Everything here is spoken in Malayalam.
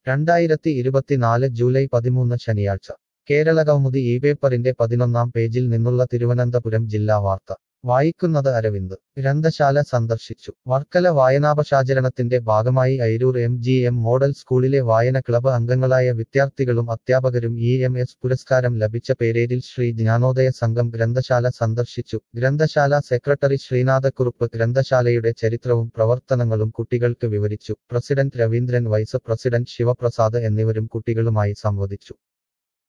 രണ്ടായിരത്തി ഇരുപത്തിനാല് ജൂലൈ പതിമൂന്ന് ശനിയാഴ്ച കേരള കൗമുദി ഈ പേപ്പറിന്റെ പതിനൊന്നാം പേജിൽ നിന്നുള്ള തിരുവനന്തപുരം ജില്ലാ വാർത്ത വായിക്കുന്നത് അരവിന്ദ് ഗ്രന്ഥശാല സന്ദർശിച്ചു വർക്കല വായനാപശാചരണത്തിന്റെ ഭാഗമായി Airoor M G M model സ്കൂളിലെ വായന ക്ലബ് അംഗങ്ങളായ വിദ്യാർത്ഥികളും അധ്യാപകരും ഇ എം എസ് പുരസ്കാരം ലഭിച്ച പേരേരിൽ ശ്രീ ജ്ഞാനോദയ സംഘം ഗ്രന്ഥശാല സന്ദർശിച്ചു ഗ്രന്ഥശാല സെക്രട്ടറി ശ്രീനാഥക്കുറുപ്പ് ഗ്രന്ഥശാലയുടെ ചരിത്രവും പ്രവർത്തനങ്ങളും കുട്ടികൾക്ക് വിവരിച്ചു president Raveendran vice president Sivaprasad എന്നിവരും കുട്ടികളുമായി സംവദിച്ചു